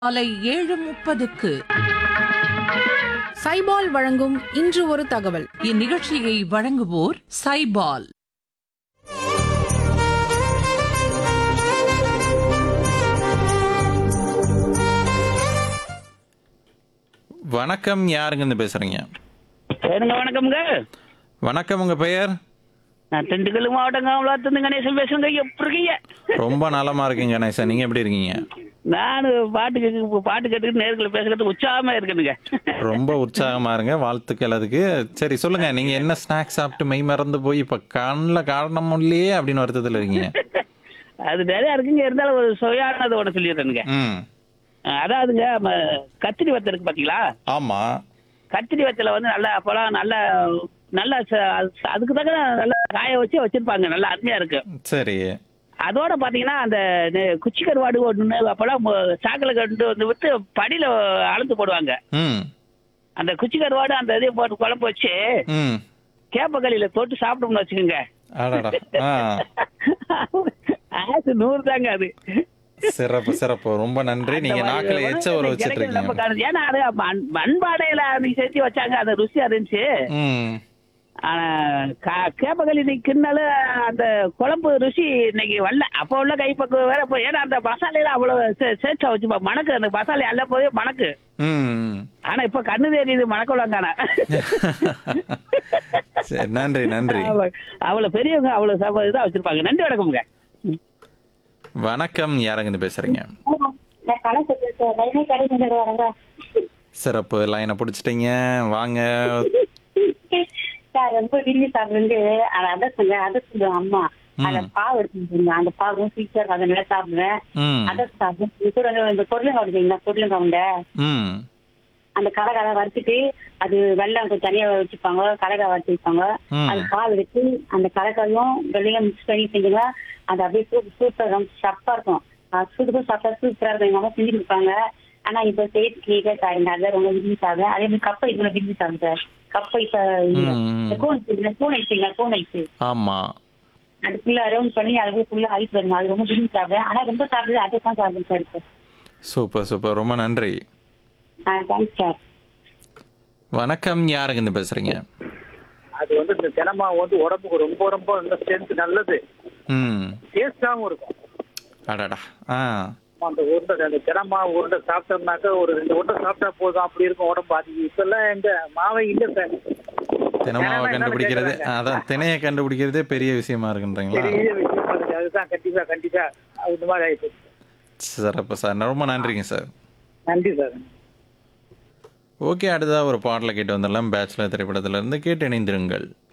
காலை ஏழு முப்பதுக்கு சைபால் வழங்கும் இன்று ஒரு தகவல் இந்நிகழ்ச்சியை வழங்குவோர் சைபால் வணக்கம் யாருங்க இருந்து பேசுறீங்க சரிங்க வணக்கம்ங்க வணக்கம் உங்க பெயர் நான் திண்டுக்கல் மாவட்டம் காமலாத்துந்து கணேசன் பேசுறேங்க எப்படி இருக்கீங்க ரொம்ப நலமா இருக்கீங்க கணேசன் நீங்க எப்படி இருக்கீங்க நான் பாட்டு கேட்க பாட்டு கேட்டுக்கிட்டு நேர்களை பேசுறது உற்சாகமா இருக்கணுங்க ரொம்ப உற்சாகமா இருங்க வாழ்த்துக்கள் அதுக்கு சரி சொல்லுங்க நீங்க என்ன ஸ்நாக்ஸ் சாப்பிட்டு மெய் மறந்து போய் இப்ப கண்ணில் காரணம் இல்லையே அப்படின்னு வருத்தத்தில் இருக்கீங்க அது நிறைய இருக்குங்க இருந்தாலும் ஒரு சுயானதை ஒன்று சொல்லிடுறேனுங்க ம் அஹ் அதாவதுங்க நம்ம கத்திரி வத்தல் இருக்கு பாத்தீங்களா ஆமா கத்திரி வத்தல வந்து நல்லா அப்பெல்லாம் நல்லா நல்லா ச- அது- அதுக்கு தக்க நல்லா காய வச்சு வச்சிருப்பாங்க நல்லா அருமையா இருக்கு சரி அதோட பாத்தீங்கன்னா அந்த நெ- குச்சி கருவாடு ஒன்று அப்பெல்லாம் மொ- சாக்கில் கண்டு வந்து விட்டு படியில அளந்து போடுவாங்க ம் அந்த குச்சி கருவாடு அந்த இதையும் போட்டு குழம்பு வச்சு ம் கேப்பக்களியில தொட்டு சாப்பிட்டோம்னு வச்சுக்கோங்க அடடா ஆ ஆசு நூறு தாங்க அது சிறப்பு சிறப்பு ரொம்ப நன்றி நீங்க அந்த நாக்கில் மாதிரி எச்ச ஊற கிழங்கு வச்சிட்டு நம்ம இருக்கீங்க காணுது. ஏன்னா அது மண்- மண்பானையில அன்னைக்கு சேர்த்து வச்சாங்க அது ருசியா இருந்துச்சு ம் ஆனா கா- கேப்பக்களி இன்னைக்கு கிண்ணாலும் அந்த குழம்பு ருசி இன்னைக்கு வரல அப்போ உள்ள கைப்பக்குவம் வேற இப்போ ஏன்னா அந்த மசாலையில அவ்வளவு சே- சேர்த்தா வச்சு மணக்கு அந்த மசாலை அல்ல போய் மணக்கு ம் ஆனா இப்ப கண்ணு தெரியுது மணக்குளங்கான சரி நன்றி நன்றி அவ்வளவு பெரியவங்க அவ்வளவு சம- இதா வச்சிருப்பாங்க நன்றி வணக்கம்ங்க வணக்கம் யாருங்க இருந்து பேசுறீங்க நான் கணக்கு பேசுறேன் லைனே கிடைக்கிறது வரங்க சிறப்பு லைனை பிடிச்சிட்டீங்க வாங்க சார் ரொம்ப விரும்பி சாப்பிடுறது அதை அதை சொல்ல அதை சொல்லுவேன் அம்மா அந்த பாவு எடுத்துருங்க அந்த பாவும் சீக்கிரம் அதை நல்லா சாப்பிடுவேன் ம் அதை சாப்பிடுவேன் இது கூட இந்த- இந்த பொருளுங்க அப்படிங்களா பொருளுங்க அவங்க ம் அந்த கடலை வறுத்துட்டு அது வெள்ளம் கொஞ்சம் தனியா வச்சுப்பாங்க கடலை வறுத்து வைப்பாங்க ம். அது பால் எடுத்து அந்த கடலையும் வெள்ளையும் மிக்ஸ் பண்ணி செஞ்சீங்கன்னா அது அப்படியே சூப் சூப்பர் ரொம்ப சப்பா இருக்கும் சூடுக்கும் சாப்பிட்டா சூப்பரா இருக்கும் எங்க அம்மா செஞ்சு கொடுப்பாங்க ஆனா இப்ப சேர்த்து கேட்காருங்க அதான் ரொம்ப விரும்பி சாப்பிடுவேன் அதே மாதிரி கப்பை இதுல விரும்பி சாப்பிடுறேன் கப்பை இப்ப ம். இந்த கூன் வச்சுருங்க கூன் வச்சுங்க கூன் வச்சு ஆமா அது ஃபுல்லா அரௌண்ட் பண்ணி அது ஃபுல்லா ஐஸ் வருங்க அது ரொம்ப விரும்பி சாப்பிடுவேன் ஆனா ரொம்ப சாப்பிடுறது அதை தான் சாப்பிடுறேன் சார் இப்போ சூப்பர் சூப்பர் ரொம்ப நன்றி தேங்க்ஸ் சார் வணக்கம் யாருங்க இருந்து பேசுறீங்க அது வந்து இந்த தினமாவு வந்து உடம்புக்கு ரொம்ப ரொம்ப நல்ல ஸ்ட்ரென்த் நல்லது ம் டேஸ்டாகவும் இருக்கும் அடடா ஆ அந்த உருண்டை அந்த தினமாவு உருண்டை சாப்பிட்டோம்னாக்கா ஒரு ரெண்டு உருண்டை சாப்பிட்டா போதும் அப்படி இருக்கும் உடம்பு அது இப்பெல்லாம் எங்க மாவை இல்லை சார் தினமாவை தினமா கண்டுபிடிக்கிறது என்னன்னு அதான் திணையை கண்டுபிடிக்கிறதே பெரிய விஷயமா இருக்குன்றீங்களா பெரிய விஷயமா இருக்கு அதுதான் கண்டிப்பா கண்டிப்பா அது இந்த மாதிரி ஆயிடுச்சு சிறப்பு சார் ரொம்ப நன்றிங்க சார் நன்றி சார் ஓகே அடுத்ததாக ஒரு பாடலை கேட்டு வந்துடலாம் பேச்சுலர் திரைப்படத்துல இருந்து கேட்டு இணைந்திருங்கள்